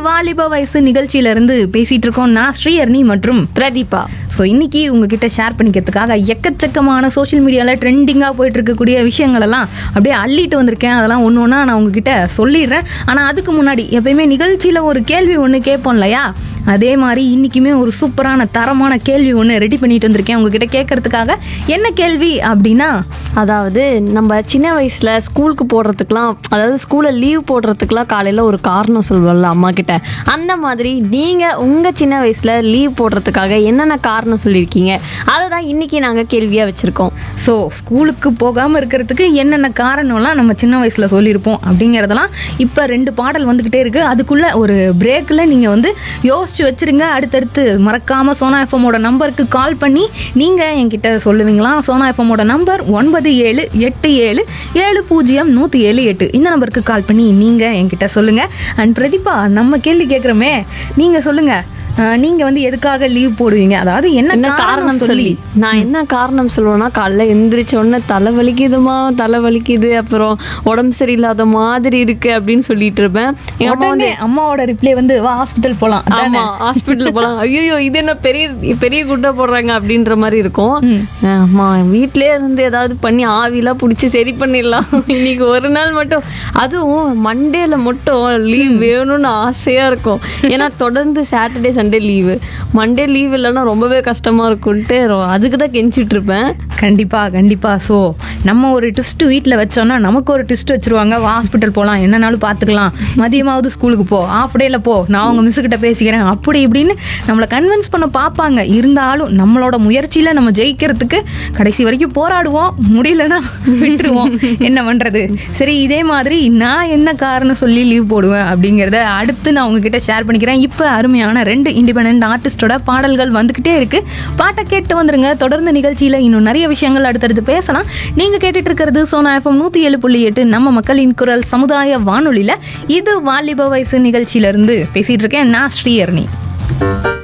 வாலிப வயசு நிகழ்ச்சியில இருந்து பேசிட்டு இருக்கோம் நான் ஸ்ரீஹர்னி மற்றும் பிரதீபா ஸோ இன்னைக்கு உங்ககிட்ட ஷேர் பண்ணிக்கிறதுக்காக எக்கச்சக்கமான சோஷியல் மீடியாவில் ட்ரெண்டிங்காக போயிட்டு இருக்கக்கூடிய விஷயங்கள் எல்லாம் அப்படியே அள்ளிட்டு வந்திருக்கேன் அதெல்லாம் ஒன்று ஒன்றா நான் உங்ககிட்ட சொல்லிடுறேன் ஆனால் அதுக்கு முன்னாடி எப்பயுமே நிகழ்ச்சியில் ஒரு கேள்வி ஒன்று கேட்போம் இல்லையா அதே மாதிரி இன்னைக்குமே ஒரு சூப்பரான தரமான கேள்வி ஒன்று ரெடி பண்ணிட்டு வந்திருக்கேன் உங்ககிட்ட கேட்கறதுக்காக என்ன கேள்வி அப்படின்னா அதாவது நம்ம சின்ன வயசுல ஸ்கூலுக்கு போடுறதுக்குலாம் அதாவது ஸ்கூல்ல லீவ் போடுறதுக்குலாம் காலையில ஒரு காரணம் சொல்வோம்ல அம்மா கிட்ட அந்த மாதிரி நீங்க உங்க சின்ன வயசுல லீவ் போடுறதுக்காக என்னென்ன காரணம் சொல்லியிருக்கீங்க அதை தான் இன்னைக்கு நாங்க கேள்வியா வச்சிருக்கோம் ஸோ ஸ்கூலுக்கு போகாமல் இருக்கிறதுக்கு என்னென்ன காரணம்லாம் நம்ம சின்ன வயசில் சொல்லியிருப்போம் அப்படிங்கிறதெல்லாம் இப்போ ரெண்டு பாடல் வந்துக்கிட்டே இருக்குது அதுக்குள்ளே ஒரு பிரேக்கில் நீங்கள் வந்து யோசிச்சு வச்சிருங்க அடுத்தடுத்து மறக்காமல் சோனா எஃப்எம்மோட நம்பருக்கு கால் பண்ணி நீங்கள் என்கிட்ட சொல்லுவீங்களா சோனா எஃப்எம்மோட நம்பர் ஒன்பது ஏழு எட்டு ஏழு ஏழு பூஜ்ஜியம் நூற்றி ஏழு எட்டு இந்த நம்பருக்கு கால் பண்ணி நீங்கள் என்கிட்ட சொல்லுங்கள் அண்ட் பிரதீபா நம்ம கேள்வி கேட்குறோமே நீங்கள் சொல்லுங்கள் நீங்கள் வந்து எதுக்காக லீவ் போடுவீங்க அதாவது என்ன என்ன காரணம் சொல்லி நான் என்ன காரணம் சொல்லுவேன்னா காலைல எந்திரிச்ச உடனே தலை வலிக்குதுமா தலை வலிக்குது அப்புறம் உடம்பு சரியில்லாத மாதிரி இருக்கு அப்படின்னு சொல்லிட்டு இருப்பேன் எங்க அம்மா வந்து உடனே அம்மாவோட ரிப்ளை வந்து வா ஹாஸ்பிட்டல் போலாம் ஆமா ஹாஸ்பிட்டல் போலாம் ஐயோ இது என்ன பெரிய பெரிய குட்டை போடுறாங்க அப்படின்ற மாதிரி இருக்கும் ஆமா வீட்லயே இருந்து ஏதாவது பண்ணி ஆவிலாம் பிடிச்சி சரி பண்ணிடலாம் இன்னைக்கு ஒரு நாள் மட்டும் அதுவும் மண்டேல மட்டும் லீவ் வேணும்னு ஆசையா இருக்கும் ஏன்னா தொடர்ந்து Saturday Sunday leave Monday leave இல்லைன்னா ரொம்பவே கஷ்டமா இருக்கும்ட்டு ரொ- அதுக்கு தான் கெஞ்சிட்டு இருப்பேன் கண்டிப்பா கண்டிப்பா ஸோ நம்ம ஒரு ட்விஸ்ட் வீட்டில் வச்சோம்னா நமக்கு ஒரு ட்விஸ்ட் வச்சிருவாங்க வா ஹாஸ்பிட்டல் போகலாம் என்னனாலும் பார்த்துக்கலாம் மதியமாவது ஸ்கூலுக்கு போ ஆஃப் டேல போ நான் உங்க மிஸ் கிட்ட பேசிக்கிறேன் அப்படி இப்படின்னு நம்மளை கன்வின்ஸ் பண்ண பார்ப்பாங்க இருந்தாலும் நம்மளோட முயற்சியில நம்ம ஜெயிக்கிறதுக்கு கடைசி வரைக்கும் போராடுவோம் முடியலன்னா விட்டுருவோம் என்ன பண்றது சரி இதே மாதிரி நான் என்ன காரணம் சொல்லி லீவ் போடுவேன் அப்படிங்கிறத அடுத்து நான் உங்ககிட்ட ஷேர் பண்ணிக்கிறேன் இப்போ அருமையான ரெண்டு இண்டிபெண்ட் ஆர்டிஸ்டோட பாடல்கள் வந்துக்கிட்டே இருக்கு பாட்டை கேட்டு வந்துருங்க தொடர்ந்து நிகழ்ச்சியில் இன்னும் நிறைய விஷயங்கள் அடுத்தடுத்து பேசலாம் நீங்கள் கேட்டுட்டு இருக்கிறது சோனா எஃப்எம் நூற்றி ஏழு புள்ளி எட்டு நம்ம மக்களின் குரல் சமுதாய வானொலியில் இது வாலிப வயசு நிகழ்ச்சியிலேருந்து பேசிகிட்டு இருக்கேன் நான் ஸ்ரீயர்னி